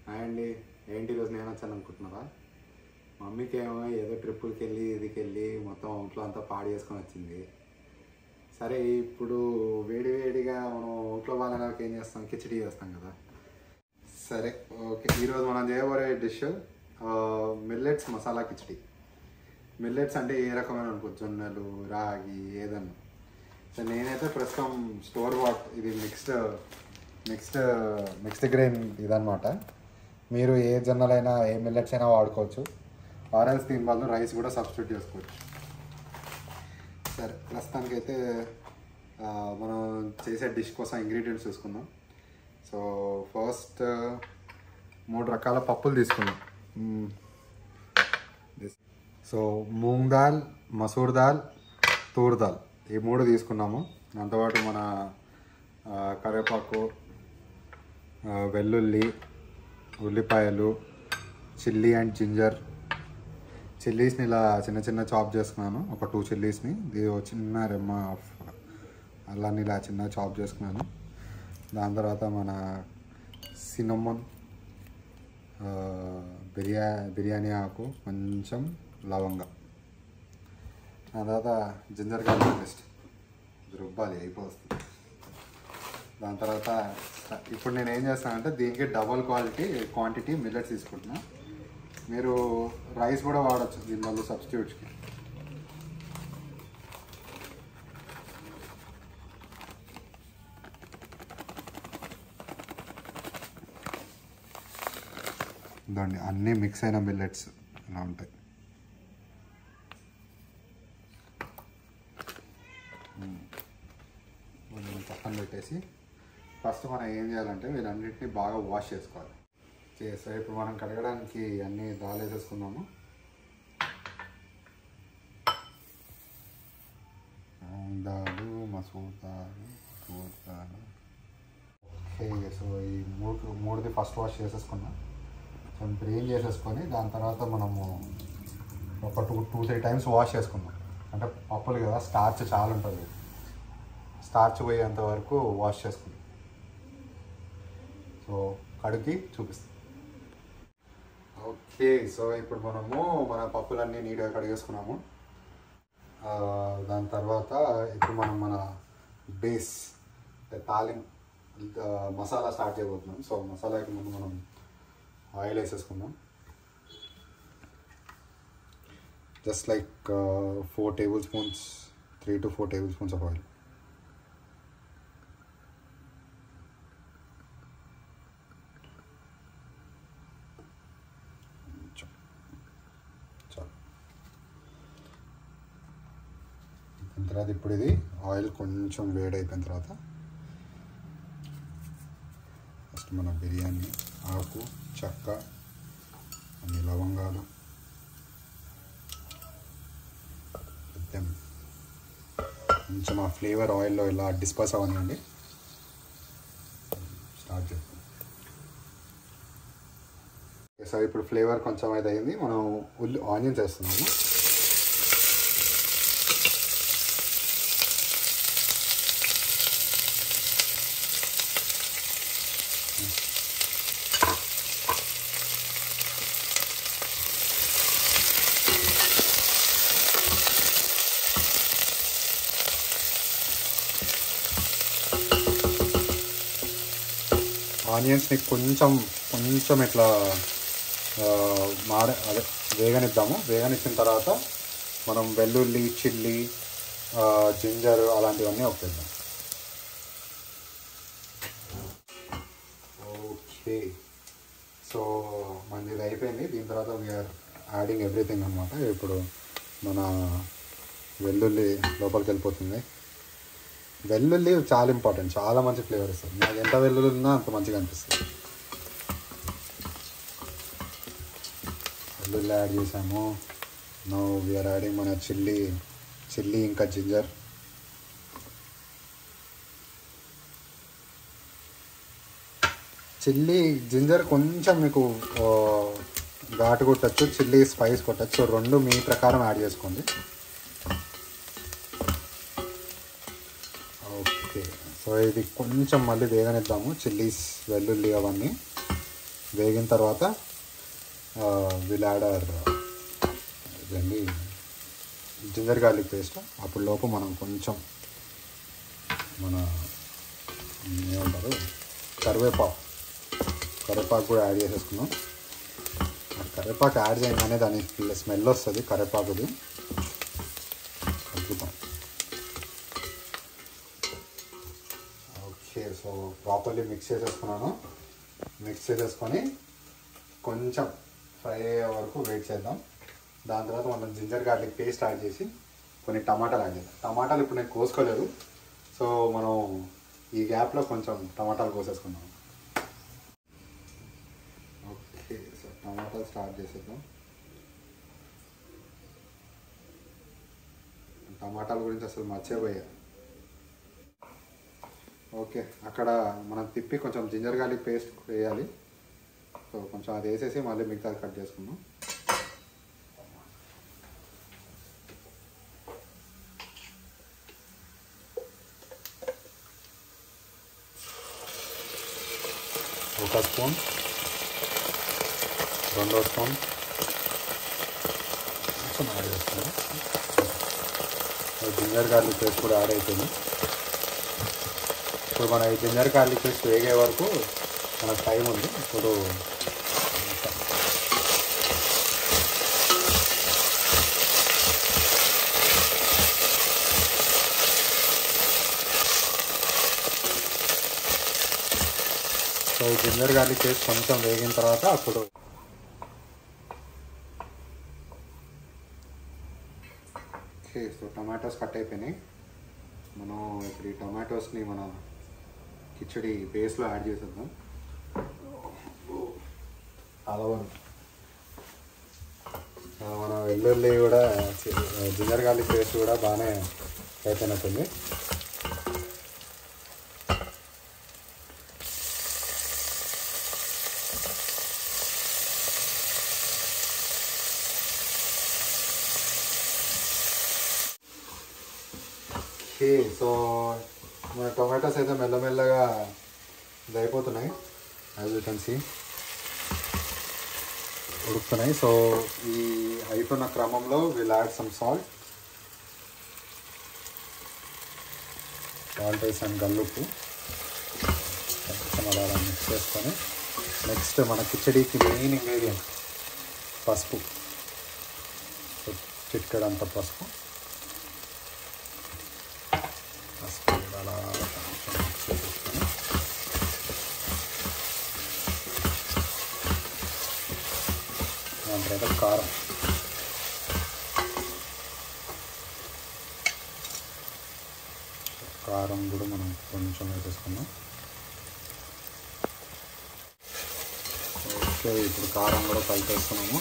Hi అండి ఏంటి ఈరోజు నేను వచ్చాను అనుకుంటున్నారా మమ్మీకి ఏమో ఏదో ట్రిప్పులకి వెళ్ళి ఇదికి వెళ్ళి మొత్తం ఒంట్లో అంతా పాడు చేసుకొని వచ్చింది సరే ఇప్పుడు వేడి వేడిగా మనం ఒంట్లో బాగాలేక ఏం చేస్తాం కిచడీ చేస్తాం కదా సరే ఓకే ఈరోజు మనం చేయబోయే dish millets masala khichdi millets అంటే ఏ రకమైన అనుకో జొన్నలు రాగి ఏదన్నా సో నేనైతే ప్రస్తుతం స్టోర్ వాట్ ఇది మిక్స్డ్ మిక్స్డ్ మిక్స్డ్ గ్రెయిన్ ఇదనమాట మీరు ఏ జొన్నలైనా ఏ మిల్లెట్స్ అయినా వాడుకోవచ్చు ఆరెల్స్ దీని బదులు రైస్ కూడా సబ్స్టిట్యూట్ చేసుకోవచ్చు సరే ప్రస్తుతానికైతే ఆ, మనం చేసే డిష్ కోసం ఇంగ్రీడియంట్స్ చూసుకుందాం సో ఫస్ట్ మూడు రకాల పప్పులు తీసుకుందాం మ్మ్. This. సో మూంగ్ దాల్ మసూర్ దాల్ తూర్ దాల్ ఈ మూడు తీసుకున్నాము దాంతోపాటు మన ఆ, కరివేపాకు ఆ, వెల్లుల్లి ఉల్లిపాయలు చిల్లీ అండ్ జింజర్ చిల్లీస్ని ఇలా చిన్న చిన్న చాప్ చేసుకున్నాను ఒక టూ చిల్లీస్ని ఇది ఒక చిన్న రెమ్మ ఆఫ్ అల్లాన్ని ఇలా చిన్న చాప్ చేసుకున్నాను దాని తర్వాత మన సినమన్ బిర్యా బిర్యానీ ఆకు కొంచెం లవంగ దాని తర్వాత జింజర్ గార్లిక్ పేస్ట్ రుబ్బాలి అయిపోతుంది దాని తర్వాత ఇప్పుడు నేను ఏం చేస్తానంటే దీనికి డబల్ క్వాలిటీ క్వాంటిటీ మిల్లెట్స్ తీసుకుంటున్నా మీరు రైస్ కూడా వాడచ్చు దీని వల్ల సబ్స్టిట్యూట్స్కి ఇదండి అన్నీ మిక్స్ అయిన మిల్లెట్స్ ఇలా ఉంటాయి కొంచెం పక్కన పెట్టేసి ఫస్ట్ మనం ఏం చేయాలంటే వీళ్ళన్నింటినీ బాగా వాష్ చేసుకోవాలి చేస్తే ఇప్పుడు మనం కడగడానికి అన్నీ దాల్ వేసేసుకుందాము దాలు మసూర్ దాలు తూర్ దాలు ఓకే సో ఈ మూడు మూడుది ఫస్ట్ వాష్ చేసేసుకున్నాం సో ఇప్పుడు ఏం చేసేసుకొని దాని తర్వాత మనము ఒక two two three times wash చేసుకుందాం అంటే పప్పులు కదా స్టార్చ్ చాలా ఉంటుంది స్టార్చ్ పోయేంత వరకు వాష్ చేసుకుందాం సో కడిగి చూపిస్తాం ఓకే సో ఇప్పుడు మనము మన పప్పులన్నీ నీట్గా కడిగేసుకున్నాము ఆ, దాని తర్వాత ఇప్పుడు మనం మన బేస్ తాలిం ఆ, మసాలా స్టార్ట్ చేయబోతున్నాం సో మసాలాకి ముందు మనం ఆయిల్ వేసేసుకుందాం just like four tablespoons three to four tablespoons of oil కొంచెం. చాలు దాని తర్వాత ఇప్పుడు ఇది ఆయిల్ కొంచెం వేడైపోయిన తర్వాత ఫస్ట్ మన బిర్యానీ ఆకు చెక్క అన్ని లవంగాలు పెద్ద కొంచెం ఆ ఫ్లేవర్ ఆయిల్లో ఇలా డిస్పర్స్ అవనివ్వండి స్టార్ట్ చేస్తాం సో ఇప్పుడు ఫ్లేవర్ కొంచెం అయితే అయింది మనం ఉల్లి ఆనియన్స్ వేస్తున్నాము ఆనియన్స్ని కొంచెం కొంచెం ఇట్లా ఆ, మాడ అదే వేగనిద్దాము వేగనిచ్చిన తర్వాత మనం వెల్లుల్లి చిల్లీ ఆ, జింజర్ అలాంటివన్నీ ఒప్పేద్దాం ఓకే సో మనది ఇది అయిపోయింది దీని తర్వాత వీఆర్ యాడింగ్ ఎవ్రీథింగ్ అనమాట ఇప్పుడు మన వెల్లుల్లి లోపలికి వెళ్ళిపోతుంది వెల్లుల్లి చాలా ఇంపార్టెంట్ చాలా మంచి ఫ్లేవర్ ఇస్తుంది నాకు ఎంత వెల్లుల్లి ఉన్నా అంత మంచిగా అనిపిస్తుంది వెల్లుల్లి యాడ్ చేసాము నో వీఆర్ యాడింగ్ మన చిల్లీ చిల్లీ ఇంకా జింజర్ చిల్లీ జింజర్ కొంచెం మీకు ఆ, ఘాటు కొట్టచ్చు చిల్లీ స్పైస్ కొట్టచ్చు సో రెండు మీ ప్రకారం యాడ్ చేసుకోండి ఓకే సో ఇది కొంచెం మళ్ళీ వేగనిద్దాము చిల్లీస్ వెల్లుల్లి అవన్నీ వేగిన తర్వాత విల్ యాడ్ అవర్ ఇదండి జింజర్ గార్లిక్ పేస్ట్ అప్పుడు లోపు మనం కొంచెం మన ఏమంటారు కరివేపాకు కరివేపాకు కూడా యాడ్ చేసేసుకున్నాం ఆ కరివేపాకు యాడ్ చేయగానే దాని స్మెల్ వస్తుంది కరివేపాకుది అద్భుతం ఓకే సో ప్రాపర్లీ మిక్స్ చేసేసుకున్నాను మిక్స్ చేసేసుకొని కొంచెం ఫ్రై అయ్యే వరకు వెయిట్ చేద్దాం దాని తర్వాత మనం జింజర్ గార్లిక్ పేస్ట్ యాడ్ చేసి కొన్ని టమాటాలు యాడ్ చేద్దాం టమాటాలు ఇప్పుడు నేను కోసుకోలేదు సో మనం ఈ గ్యాప్లో కొంచెం టమాటాలు కోసేసుకుందాం ఓకే సో టమాటాలు స్టార్ట్ చేసేద్దాం టమాటాల గురించి అసలు మర్చిపోయా ఓకే అక్కడ మనం తిప్పి కొంచెం జింజర్ గార్లిక్ పేస్ట్ వేయాలి సో కొంచెం అది వేసేసి మళ్ళీ మిగతాది కట్ చేసుకుందాం ఒక స్పూన్ రెండో స్పూన్ కొంచెం యాడ్ చేస్తున్నాను జింజర్ గార్లిక్ పేస్ట్ కూడా యాడ్ అయిపోయింది ఇప్పుడు మన ఈ జింజర్ గార్లిక్ పేస్ట్ వేగే వరకు మనకు టైం ఉంది ఇప్పుడు సో ఈ జింజర్ గార్లిక్ పేస్ట్ కొంచెం వేగిన తర్వాత అప్పుడు ఓకే సో టమాటోస్ కట్ అయిపోయినాయి మనం ఇప్పుడు ఈ టమాటోస్ని మన కిచడి బేస్లో యాడ్ చేసేద్దాం అలవన్ మన వెల్లుల్లి కూడా జింజర్ గార్లిక్ పేస్ట్ కూడా బాగానే అయిపోయినట్టుంది ఓకే సో మన టొమాటోస్ అయితే మెల్లమెల్లగా ఇది అయిపోతున్నాయి యాజ్ యూ కెన్ సీ ఉడుకుతున్నాయి సో ఈ అయిపోయిన క్రమంలో will add some salt salt వేసాను గల్లుప్పు కొంచెం అలా అలా మిక్స్ చేసుకొని నెక్స్ట్ మన కిచడీకి మెయిన్ ఇంగ్రీడియంట్ పసుపు చిట్కడంత పసుపు పసుపు కూడా అలా కొంచెం మిక్స్ చేసుకొని దాని తర్వాత కారం కారం కూడా మనం కొంచెం వేసేసుకుందాం ఓకే ఇప్పుడు కారం కూడా కలిపేస్తున్నాము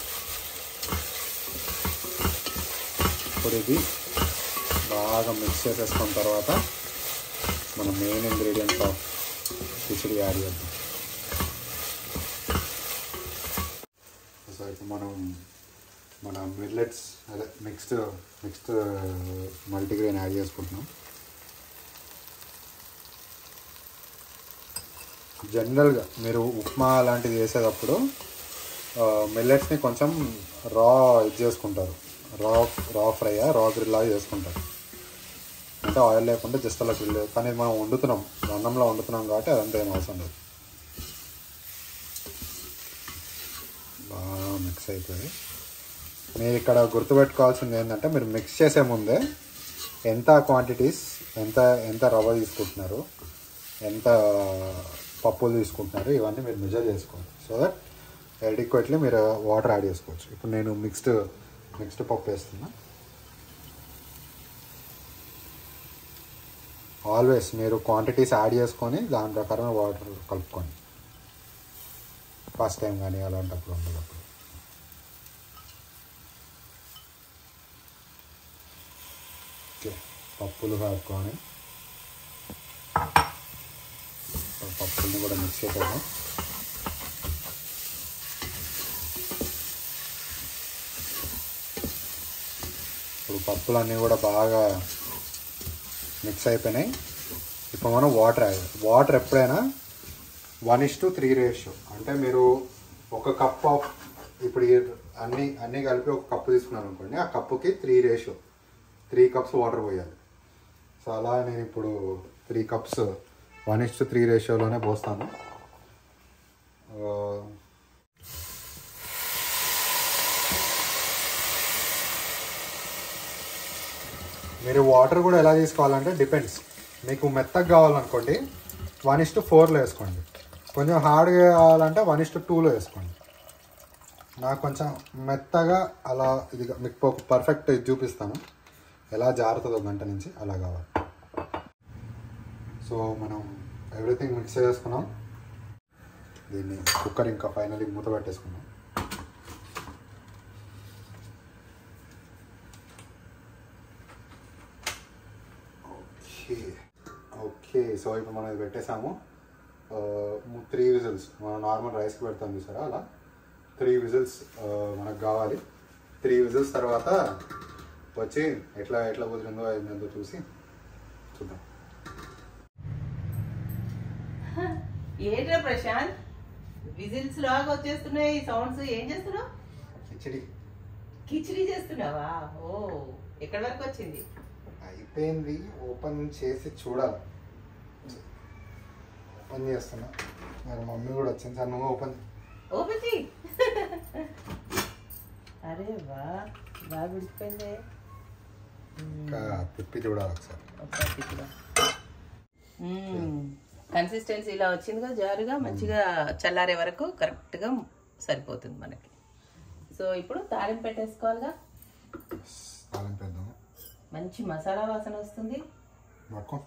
ఇప్పుడు ఇది బాగా మిక్స్ చేసేసుకున్న తర్వాత మన main ingredient of khichdi add చేద్దాం సో ఇప్పుడు మనం మన మిల్లెట్స్ అదే నెక్స్ట్ నెక్స్ట్ మల్టీగ్రెయిన్ యాడ్ చేసుకుంటున్నాం జనరల్గా మీరు ఉప్మా లాంటిది చేసేటప్పుడు మిల్లెట్స్ని కొంచెం రా ఇది చేసుకుంటారు రా రా ఫ్రై రా గ్రిల్ లాగా చేసుకుంటారు అంటే ఆయిల్ లేకుండా జస్ట్ అలా గ్రిల్ కానీ మనం వండుతున్నాం అన్నంలో వండుతున్నాం కాబట్టి అదంతా ఏం అవసరం లేదు బాగా మిక్స్ అయిపోయి మీరు ఇక్కడ గుర్తుపెట్టుకోవాల్సింది ఏంటంటే మీరు మిక్స్ చేసే ముందే ఎంత క్వాంటిటీస్ ఎంత ఎంత రవ్వ తీసుకుంటున్నారు ఎంత పప్పులు తీసుకుంటున్నారు ఇవన్నీ మీరు మెజర్ చేసుకోవాలి సో దట్ ఎడిక్వేట్లీ మీరు వాటర్ యాడ్ చేసుకోవచ్చు ఇప్పుడు నేను మిక్స్డ్ మిక్స్డ్ పప్పు వేస్తున్నా ఆల్వేస్ మీరు క్వాంటిటీస్ యాడ్ చేసుకొని దాని ప్రకారం వాటర్ కలుపుకోండి ఫస్ట్ టైం కానీ అలాంటప్పుడు ఉండేటప్పుడు ఓకే పప్పులు కలుపుకొని పప్పుల్ని కూడా మిక్స్ చేసేద్దాం ఇప్పుడు పప్పులన్నీ కూడా బాగా మిక్స్ అయిపోయినాయి ఇప్పుడు మనం వాటర్ యాడ్ వాటర్ ఎప్పుడైనా one is to three ratio అంటే మీరు ఒక కప్ ఆఫ్ ఇప్పుడు ఈ అన్ని అన్ని కలిపి ఒక కప్పు తీసుకున్నాను అనుకోండి ఆ కప్పుకి three ratio three cups water పోయాలి సో అలా నేను ఇప్పుడు three cups one is to three రేషియోలోనే పోస్తాను ఆ, మీరు వాటర్ కూడా ఎలా తీసుకోవాలంటే డిపెండ్స్ మీకు మెత్తగా కావాలనుకోండి వన్ ఇస్ టు ఫోర్లో వేసుకోండి కొంచెం హార్డ్గా కావాలంటే వన్ ఇస్ టు టూలో వేసుకోండి నాకు కొంచెం మెత్తగా అలా ఇది మీకు ఒక పర్ఫెక్ట్ ఇది చూపిస్తాను ఎలా జారుతుందో గంట నుంచి అలా కావాలి సో మనం ఎవ్రీథింగ్ మిక్స్ చేసుకున్నాం దీన్ని కుక్కర్ ఇంకా ఫైనల్లీ మూత పెట్టేసుకున్నాం ఓకే ఓకే సో ఇప్పుడు మనం ఇది పెట్టేసాము త్రీ విజిల్స్ మనం నార్మల్ రైస్కి పెడతాం చూసారా అలా త్రీ విజిల్స్ మనకు కావాలి త్రీ విజిల్స్ తర్వాత వచ్చి ఎట్లా ఎట్లా కుదిరిందో ఏందో చూసి చూద్దాం ఏంట్రా ప్రశాంత్ విజిల్స్ లాగా వచ్చేస్తున్నాయి ఈ సౌండ్స్ ఏం చేస్తున్నావు కిచిడి కిచిడి చేస్తున్నావా ఓ ఎక్కడి వరకు వచ్చింది అయిపోయింది ఓపెన్ చేసి చూడాలి ఓపెన్ చేస్తున్నా మరి మమ్మీ కూడా వచ్చింది సార్ నువ్వు ఓపెన్ ఓపెన్ చెయ్యి అరే వా బాగా ఉడికిపోయిందే ఇంకా తిప్పి చూడాలి ఒకసారి ఒకసారి కూడా కన్సిస్టెన్సీ ఇలా వచ్చిందిగా జారుగా మంచిగా చల్లారే వరకు కరెక్ట్గా సరిపోతుంది మనకి సో ఇప్పుడు తాలింపు పెట్టేసుకోవాలిగా తాలింపు వేద్దాము మంచి మసాలా వాసన వస్తుంది పట్టుకో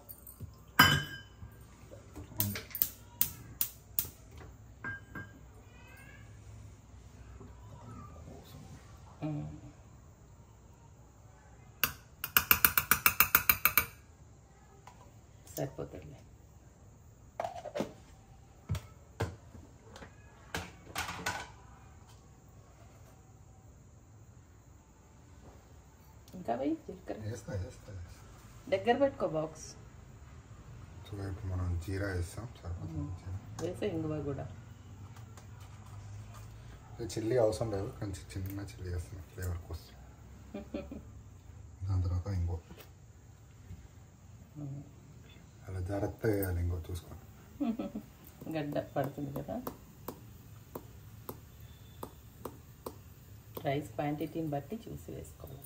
మ్మ్. సరిపోతుంది ఇంకా వెయ్యి జీలకర్ర వేస్తా వేస్తా దగ్గర పెట్టుకో బాక్స్ సో ఇప్పుడు మనం జీరా వేస్తాం సరిపోతుంది జీరా. వేసే ఇంగువ కూడా ఇది చిల్లీ అవసరం లేదు కొంచెం చిన్న చిల్లీ వేస్తున్నాం ఫ్లేవర్ కోసం దాని తర్వాత ఇంకో అలా జాగ్రత్తగా వేయాలి ఇంకో చూసుకోండి గడ్డ పడుతుంది కదా రైస్ క్వాంటిటీని బట్టి చూసి వేసుకోవాలి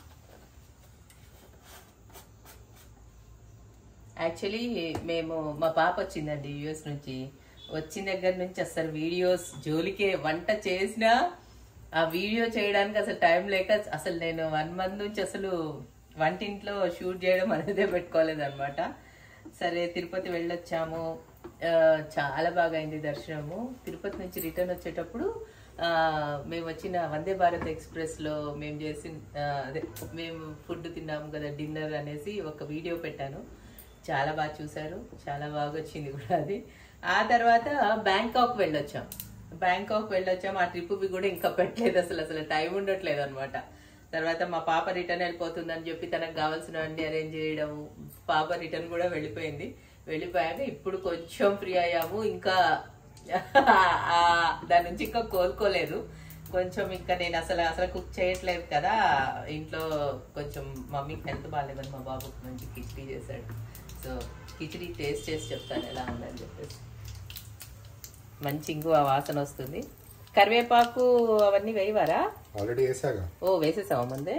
యాక్చువల్లీ మేము మా పాప వచ్చిందండి యుఎస్ నుంచి వచ్చిన దగ్గర నుంచి అసలు వీడియోస్ జోలికే వంట చేసినా ఆ వీడియో చేయడానికి అసలు టైం లేక అసలు నేను వన్ మంత్ నుంచి అసలు వంటింట్లో షూట్ చేయడం అనేదే పెట్టుకోలేదు అనమాట సరే తిరుపతి వెళ్ళొచ్చాము ఆ, చాలా బాగా అయింది దర్శనము తిరుపతి నుంచి రిటర్న్ వచ్చేటప్పుడు ఆ, మేము వచ్చిన వందే భారత్ ఎక్స్ప్రెస్ లో మేము చేసిన ఆ, అదే మేము ఫుడ్ తిన్నాము కదా డిన్నర్ అనేసి ఒక వీడియో పెట్టాను చాలా బాగా చూశారు చాలా బాగా వచ్చింది కూడా అది ఆ తర్వాత బ్యాంకాక్ వెళ్ళొచ్చాం బ్యాంకాక్ వెళ్ళొచ్చాం ఆ ట్రిప్ కూడా ఇంకా పెట్టలేదు అసలు అసలు టైం ఉండట్లేదు అనమాట తర్వాత మా పాప రిటర్న్ వెళ్ళిపోతుందని చెప్పి తనకు కావాల్సినవన్నీ అరేంజ్ చేయడం పాప రిటర్న్ కూడా వెళ్ళిపోయింది వెళ్ళిపోయాక ఇప్పుడు కొంచెం ఫ్రీ అయ్యాము ఇంకా ఆ, దాని నుంచి ఇంకా కోలుకోలేదు కొంచెం ఇంకా నేను అసలు అసలు కుక్ చేయట్లేదు కదా ఇంట్లో కొంచెం మమ్మీకి హెల్త్ బాగాలేదని మా బాబుకి మంచి కిచిడీ చేశాడు సో కిచిడీ టేస్ట్ చేసి చెప్తాను ఎలా ఉందని చెప్పేసి మంచి ఇంగు ఆ వాసన వస్తుంది కరివేపాకు అవన్నీ వేయవారా ఆల్రెడీ వేసాగా ఓ వేసేసావు ముందే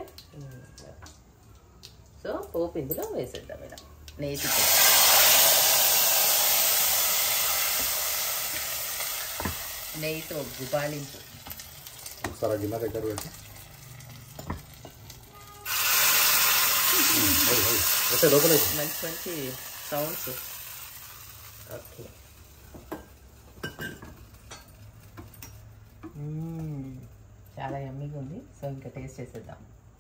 సో పోపు ఇందులో వేసేద్దాం ఇలా నేతి నెయ్యితో గుబాళింపు ఒకసారి ఆ గిన్నె దగ్గర పెట్టి ఓకే లోపల వేసి. మంచి మంచి సౌండ్స్ ఓకే మ్మ్. చాలా యమ్మీగా ఉంది సో ఇంకా టేస్ట్ చేసేద్దాం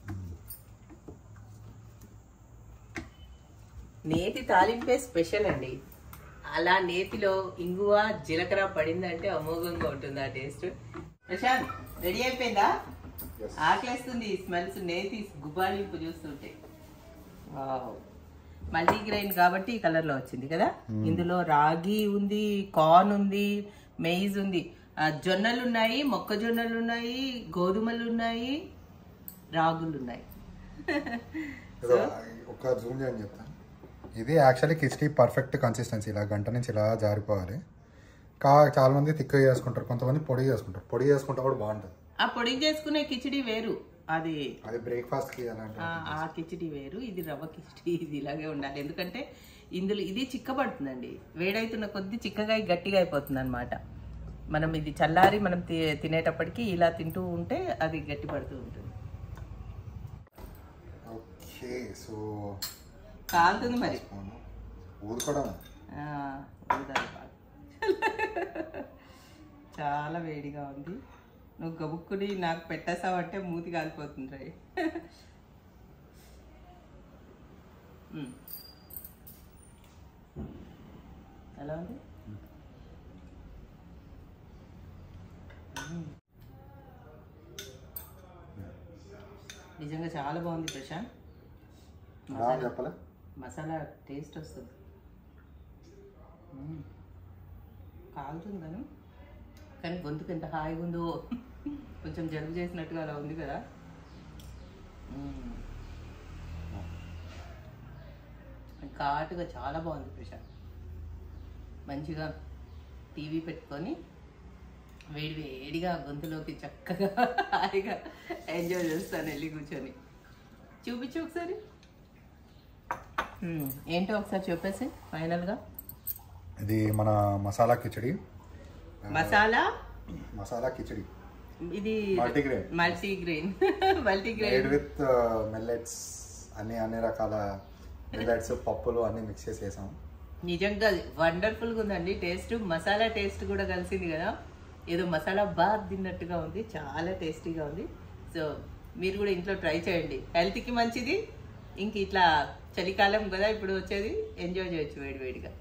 నేతి తాలింపే స్పెషల్ అండి అలా నేతిలో ఇంగువ జీలకర్ర పడిందంటే అమోఘంగా ఉంటుంది ఆ టేస్ట్ ప్రశాంత్ రెడీ అయిపోయిందా Yes. ఆకలేస్తుంది స్మెల్స్ నేతి గుబాలింపు చూస్తుంటే వావ్ మల్టీ గ్రెయిన్ కాబట్టి ఈ కలర్ లో వచ్చింది కదా ఇందులో రాగి ఉంది కార్న్ ఉంది మెయిజ్ ఉంది ఆ, జొన్నలు ఉన్నాయి మొక్కజొన్నలు ఉన్నాయి గోధుమలు ఉన్నాయి రాగులు ఉన్నాయి ఇదో ఒక జూమ్ చేయని చెప్తాను ఇది యాక్చువల్లీ కిచడీ పర్ఫెక్ట్ కన్సిస్టెన్సీ ఇలా గంట నుంచి ఇలా జారిపోవాలి కా చాలా మంది తిక్కుగా చేసుకుంటారు కొంతమంది పొడి చేసుకుంటారు పొడి చేసుకుంటే కూడా బాగుంటుంది ఆ పొడి చేసుకునే కిచిడి వేరు అది అది బ్రేక్ఫాస్ట్కి అలాంటి ఆ ఆ కిచిడి వేరు ఇది రవ్వ కిచిడి ఇది ఇలాగే ఉండాలి ఎందుకంటే ఇందులో ఇది చిక్కబడుతుందండి వేడైతున్న కొద్దీ చిక్కగా గట్టిగా అయిపోతుంది అనమాట మనం ఇది చల్లారి మనం తి- తినేటప్పటికి ఇలా తింటూ ఉంటే అది గట్టి పడుతూ ఉంటుంది ఓకే సో కాలుతుంది మరి ఊదుకోవడం ఆ, ఊదాలి బాగా. చాలా వేడిగా ఉంది నువ్వు గబుక్కుని నాకు పెట్టేసావంటే మూతి కాలిపోతుంది రై ఉమ్. ఎలా ఉంది ఉమ్. నిజంగా చాలా బాగుంది ప్రశాంత్ ఎలా అని చెప్పలే మసాలా టేస్ట్ వస్తుంది మ్మ్. కాలుతుంది కానీ కానీ గొంతుకు ఎంత హాయిగా ఉందో కొంచెం జలుబు చేసినట్టుగా అలా ఉంది కదా మ్మ్. ఘాటుగా చాలా బాగుంది ప్రశాంత్ మంచిగా టీవీ పెట్టుకొని వేడి వేడిగా గొంతులోకి చక్కగా హాయిగా ఎంజాయ్ చేస్తాను వెళ్ళి కూర్చొని చూపించు ఒకసారి మ్మ్. ఏంటో ఒకసారి చెప్పేసి ఫైనల్గా ఇది మన మసాలా కిచడి మసాలా మసాలా కిచడి ఇది multigrain multigrain made multigrain with millets అన్ని అన్ని రకాల మిల్లెట్స్ పప్పులు అన్ని మిక్స్ చేసి వేసాం నిజంగా వండర్ఫుల్ గా ఉందండి టేస్ట్ మసాలా టేస్ట్ కూడా కలిసింది కదా ఏదో మసాలా బాగా తిన్నట్టుగా ఉంది చాలా టేస్టీగా ఉంది సో మీరు కూడా ఇంట్లో ట్రై చేయండి హెల్త్ కి మంచిది ఇంక ఇట్లా చలికాలం కదా ఇప్పుడు వచ్చేది ఎంజాయ్ చేయొచ్చు వేడివేడిగా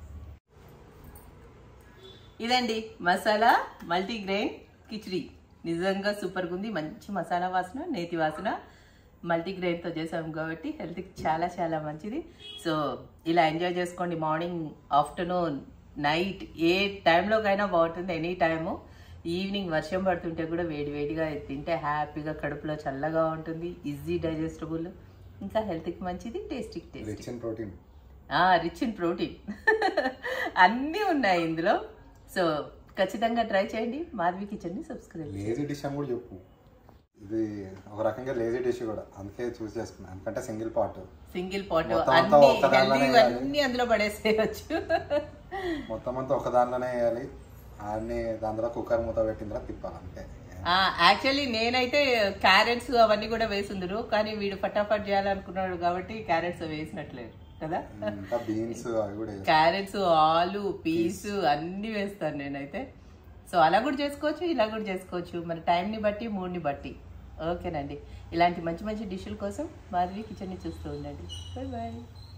ఇదండి మసాలా మల్టీగ్రెయిన్ కిచిడి నిజంగా సూపర్గా ఉంది మంచి మసాలా వాసన నేతి వాసన మల్టీగ్రెయిన్తో చేసాం కాబట్టి హెల్త్కి చాలా చాలా మంచిది సో ఇలా ఎంజాయ్ చేసుకోండి మార్నింగ్ ఆఫ్టర్నూన్ నైట్ ఏ టైంలోకైనా బాగుంటుంది ఎనీ టైము ఈవినింగ్ వర్షం పడుతుంటే కూడా వేడి వేడిగా తింటే హ్యాపీగా కడుపులో చల్లగా ఉంటుంది ఈజీ డైజెస్టబుల్ ఇంకా హెల్త్కి మంచిది tasty tasty rich in protein rich in protein అన్నీ ఉన్నాయి ఇందులో సో ఖచ్చితంగా ట్రై చేయండి మాధవి కిచెన్ని సబ్స్క్రైబ్ లేజీ డిష్ అని కూడా చెప్పు ఇది ఒక రకంగా లేజీ డిష్ కూడా అందుకే చూస్ చేసుకున్నాను ఎందుకంటే సింగిల్ పార్ట్ సింగిల్ పాట్ మొత్తం అంతా అన్ని ఒక్క దాంట్లోనే హెల్దీ వేయాలి. అన్ని అందులో పడేసేయచ్చు మొత్తం అంతా ఒక దానిలోనే వేయాలి అన్ని దాంట్లో కుక్కర్ మూత పెట్టిన తర్వాత తిప్పాలి అంతే యాక్చువల్లీ నేనైతే క్యారెట్స్ అవన్నీ కూడా వేసిందరు కానీ వీడు ఫటాఫట్ చేయాలనుకున్నాడు కాబట్టి క్యారెట్స్ వేసినట్లేదు కదా ఇంకా బీన్స్ అవి కూడా వేస్తాం. క్యారెట్స్ ఆలు పీస్ అన్ని వేస్తాను నేనైతే సో అలా కూడా చేసుకోవచ్చు ఇలా కూడా చేసుకోవచ్చు మన టైంని బట్టి మూడ్ని బట్టి ఓకేనండి ఇలాంటి మంచి మంచి డిష్ల కోసం మాధవి కిచెన్ని చూస్తూ ఉండండి బాయ్ బాయ్